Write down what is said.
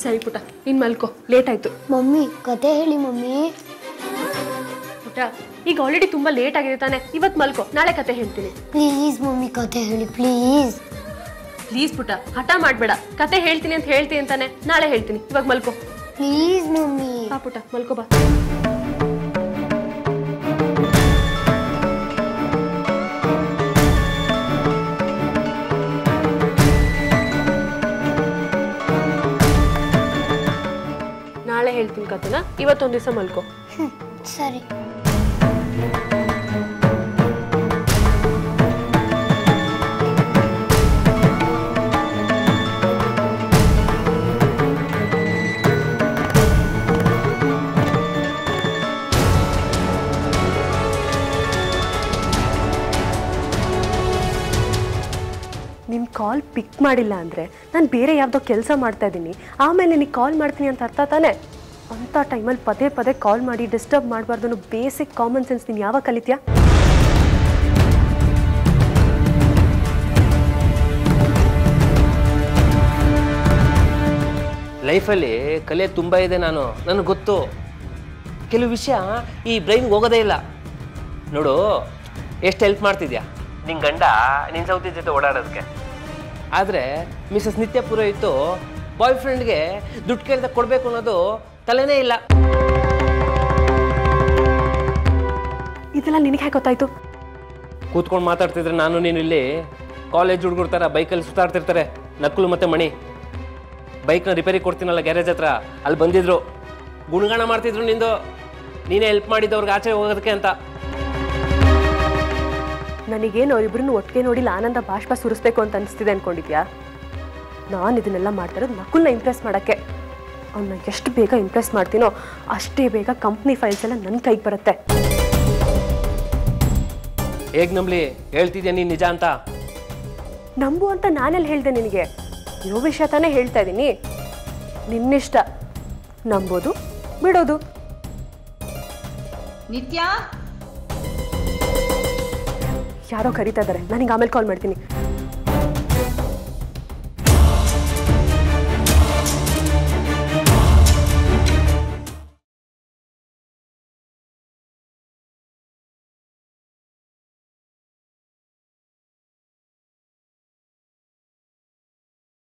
ಸರಿ ಪುಟ ನೀನ್ ಮಲ್ಕೋ ಲೇಟ್ ಆಯ್ತು ಮಮ್ಮಿ ಕತೆ ಹೇಳಿ ಮಮ್ಮಿ ಪುಟ ಈಗ ಆಲ್ರೆಡಿ ತುಂಬಾ ಲೇಟ್ ಆಗಿದೆ ತಾನೆ ಇವತ್ ಮಲ್ಕೋ ನಾಳೆ ಕತೆ ಹೇಳ್ತೀನಿ ಪ್ಲೀಸ್ ಮಮ್ಮಿ ಕತೆ ಹೇಳಿ ಪ್ಲೀಸ್ ಪ್ಲೀಸ್ ಪುಟ ಹಠ ಮಾಡ್ಬೇಡ ಕತೆ ಹೇಳ್ತೀನಿ ಅಂತ ಹೇಳ್ತೀನಿ ಅಂತಾನೆ ನಾಳೆ ಹೇಳ್ತೀನಿ ಇವಾಗ ಮಲ್ಕೋ ಪ್ಲೀಸ್ ಮಮ್ಮಿ ಬಾ ಪುಟ ಮಲ್ಕೋ ಬಾ ನಾಳೆ ಹೇಳ್ತೀನಿ ಕತೆನ ಇವತ್ತೊಂದ್ ದಿವಸ ಮಲ್ಕೋ ಹ್ಮ್, ಸರಿ ನಿನ್ನ ಕಾಲ್ ಪಿಕ್ ಮಾಡಿಲ್ಲ ಅಂದರೆ ನಾನು ಬೇರೆ ಯಾವುದೋ ಕೆಲಸ ಮಾಡ್ತಾ ಇದ್ದೀನಿ ಆಮೇಲೆ ನಿನಗೆ ಕಾಲ್ ಮಾಡ್ತೀನಿ ಅಂತ ಅರ್ಥ ತಾನೆ ಅಂಥ ಟೈಮಲ್ಲಿ ಪದೇ ಪದೇ ಕಾಲ್ ಮಾಡಿ ಡಿಸ್ಟರ್ಬ್ ಮಾಡಬಾರ್ದು ಅನ್ನೋ ಬೇಸಿಕ್ ಕಾಮನ್ ಸೆನ್ಸ್ ನೀನು ಯಾವಾಗ ಕಲಿತ್ಯಾ ಲೈಫಲ್ಲಿ ಕಲೆ ತುಂಬ ಇದೆ ನಾನು ನನಗೆ ಗೊತ್ತು ಕೆಲವು ವಿಷಯ ಈ ಬ್ರೈನ್ಗೆ ಹೋಗೋದೇ ಇಲ್ಲ ನೋಡು ಎಷ್ಟು ಹೆಲ್ಪ್ ಮಾಡ್ತಿದ್ಯಾ ನಿನ್ನ ಗಂಡ ನಿನ್ನ ಸೌತಿ ಜೊತೆ ಓಡಾಡೋದಕ್ಕೆ ಆದರೆ ಮಿಸಸ್ ನಿತ್ಯ ಪುರೋಹಿತು ಬಾಯ್ ಫ್ರೆಂಡ್ಗೆ ದುಡ್ಡು ಕೇಳಿದಾಗ ಕೊಡಬೇಕು ಅನ್ನೋದು ತಲೆನೇ ಇಲ್ಲ ಇದೆಲ್ಲ ನಿನಗೆ ಹೇಗೆ ಗೊತ್ತಾಯ್ತು ಕೂತ್ಕೊಂಡು ಮಾತಾಡ್ತಿದ್ರೆ ನಾನು ನೀನು ಇಲ್ಲಿ ಕಾಲೇಜ್ ಹುಡುಗರ ಥರ ಬೈಕಲ್ಲಿ ಸುತ್ತಾಡ್ತಿರ್ತಾರೆ ನಕಲು ಮತ್ತು ಮಣಿ ಬೈಕ್ನ ರಿಪೇರಿ ಕೊಡ್ತೀನಲ್ಲ ಗ್ಯಾರೇಜ್ ಹತ್ರ ಅಲ್ಲಿ ಬಂದಿದ್ರು ಗುಣಗಾನ ಮಾಡ್ತಿದ್ರು ನಿಂದು ನೀನೇ ಹೆಲ್ಪ್ ಮಾಡಿದ್ದವ್ರಿಗೆ ಆಚೆ ಹೋಗೋದಕ್ಕೆ ಅಂತ ನನಗೇನು ಅವರಿಬ್ಬರನ್ನು ಒಟ್ಟಿಗೆ ನೋಡಿ ಆನಂದ ಬಾಷ್ಪ ಸುರಿಸ್ಬೇಕು ಅಂತ ಅನಿಸ್ತಿದೆ ಅನ್ಕೊಂಡಿದ್ಯಾ ನಾನು ಇದನ್ನೆಲ್ಲ ಮಾಡ್ತಾ ಇರೋದು ನಕುಲ್ನ ಇಂಪ್ರೆಸ್ ಮಾಡೋಕ್ಕೆ ಅವನ್ನ ಎಷ್ಟು ಬೇಗ ಇಂಪ್ರೆಸ್ ಮಾಡ್ತೀನೋ ಅಷ್ಟೇ ಬೇಗ ಕಂಪ್ನಿ ಫೈಲ್ಸ್ ಎಲ್ಲ ನನ್ನ ಕೈಗೆ ಬರುತ್ತೆ ಹೇಗೆ ನಂಬ್ಲಿ ಹೇಳ್ತಿದ್ಯಾ ನೀನು ನಿಜ ಅಂತ ನಂಬು ಅಂತ ನಾನೆಲ್ಲಿ ಹೇಳ್ದೆ ನಿನಗೆ ಇರೋ ವಿಷಯ ತಾನೇ ಹೇಳ್ತಾ ಇದ್ದೀನಿ ನಿನ್ನಿಷ್ಟ ನಂಬೋದು ಬಿಡೋದು ನಿತ್ಯ ಯಾರೋ ಕರಿತಾ ಇದ್ದಾರೆ ನನಗೆ ಆಮೇಲೆ ಕಾಲ್ ಮಾಡ್ತೀನಿ